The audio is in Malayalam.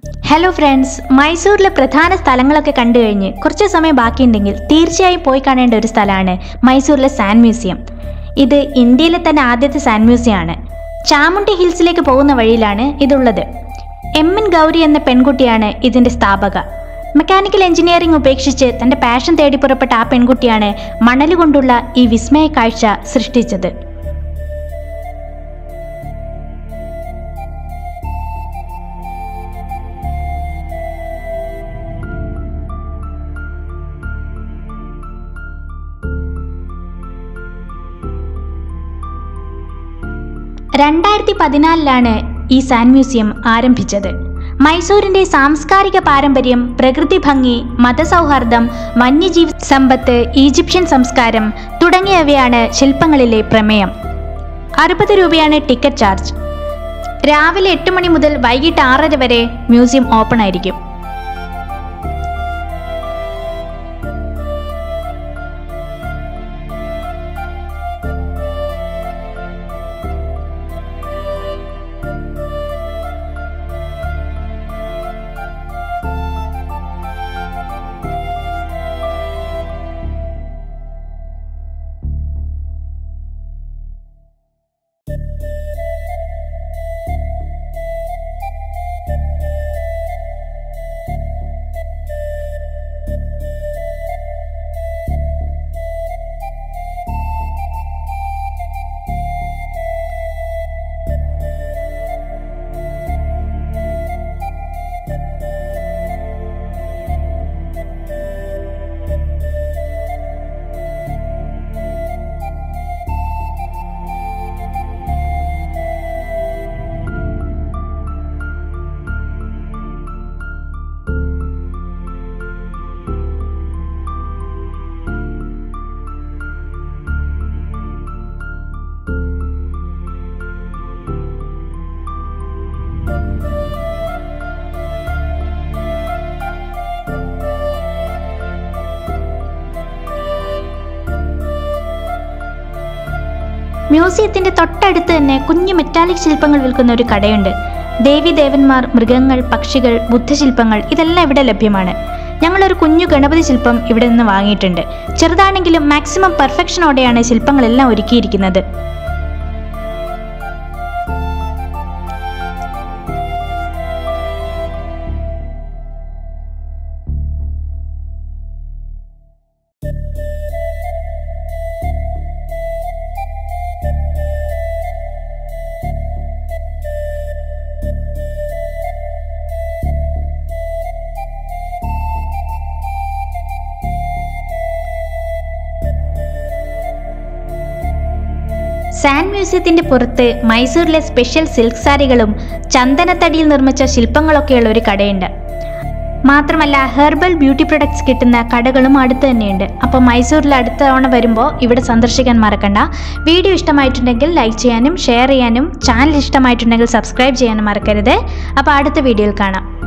ഹലോ ഫ്രണ്ട്സ് മൈസൂരിലെ പ്രധാന സ്ഥലങ്ങളൊക്കെ കണ്ടു കഴിഞ്ഞ് കുറച്ച് സമയം ബാക്കിയുണ്ടെങ്കിൽ തീർച്ചയായും പോയി കാണേണ്ട ഒരു സ്ഥലമാണ് മൈസൂരിലെ സാൻഡ് മ്യൂസിയം ഇത് ഇന്ത്യയിലെ തന്നെ ആദ്യത്തെ സാൻഡ് മ്യൂസിയം ആണ് ചാമുണ്ടി ഹിൽസിലേക്ക് പോകുന്ന വഴിയിലാണ് ഇതുള്ളത് എം എൻ ഗൗരി എന്ന പെൺകുട്ടിയാണ് ഇതിൻ്റെ സ്ഥാപക മെക്കാനിക്കൽ എഞ്ചിനീയറിംഗ് ഉപേക്ഷിച്ച് തൻ്റെ പാഷൻ തേടി പുറപ്പെട്ട ആ പെൺകുട്ടിയാണ് മണൽ കൊണ്ടുള്ള ഈ വിസ്മയ കാഴ്ച സൃഷ്ടിച്ചത് രണ്ടായിരത്തി പതിനാലിലാണ് ഈ സാൻഡ് മ്യൂസിയം ആരംഭിച്ചത് മൈസൂരിന്റെ സാംസ്കാരിക പാരമ്പര്യം പ്രകൃതി ഭംഗി മതസൗഹാർദ്ദം വന്യജീവി സമ്പത്ത് ഈജിപ്ഷ്യൻ സംസ്കാരം തുടങ്ങിയവയാണ് ശില്പങ്ങളിലെ പ്രമേയം അറുപത് രൂപയാണ് ടിക്കറ്റ് ചാർജ് രാവിലെ എട്ട് മണി മുതൽ വൈകിട്ട് ആറര വരെ മ്യൂസിയം ഓപ്പൺ ആയിരിക്കും മ്യൂസിയത്തിന്റെ തൊട്ടടുത്ത് തന്നെ കുഞ്ഞു മെറ്റാലിക് ശില്പങ്ങൾ വിൽക്കുന്ന ഒരു കടയുണ്ട് ദേവി ദേവന്മാർ മൃഗങ്ങൾ പക്ഷികൾ ബുദ്ധശില്പങ്ങൾ ഇതെല്ലാം ഇവിടെ ലഭ്യമാണ് ഞങ്ങളൊരു കുഞ്ഞു ഗണപതി ശില്പം ഇവിടെ നിന്ന് വാങ്ങിയിട്ടുണ്ട് ചെറുതാണെങ്കിലും മാക്സിമം പെർഫെക്ഷനോടെയാണ് ശില്പങ്ങളെല്ലാം ഒരുക്കിയിരിക്കുന്നത് സാൻഡ് മ്യൂസിയത്തിന്റെ പുറത്ത് മൈസൂരിലെ സ്പെഷ്യൽ സിൽക്ക് സാരികളും ചന്ദനത്തടിയിൽ നിർമ്മിച്ച ശില്പങ്ങളൊക്കെയുള്ള ഒരു കടയുണ്ട് മാത്രമല്ല ഹെർബൽ ബ്യൂട്ടി പ്രൊഡക്ട്സ് കിട്ടുന്ന കടകളും അടുത്ത് തന്നെയുണ്ട് അപ്പോൾ മൈസൂരിൽ അടുത്ത തവണ വരുമ്പോൾ ഇവിടെ സന്ദർശിക്കാൻ മറക്കണ്ട വീഡിയോ ഇഷ്ടമായിട്ടുണ്ടെങ്കിൽ ലൈക്ക് ചെയ്യാനും ഷെയർ ചെയ്യാനും ചാനൽ ഇഷ്ടമായിട്ടുണ്ടെങ്കിൽ സബ്സ്ക്രൈബ് ചെയ്യാനും മറക്കരുത് അപ്പോൾ അടുത്ത വീഡിയോയിൽ കാണാം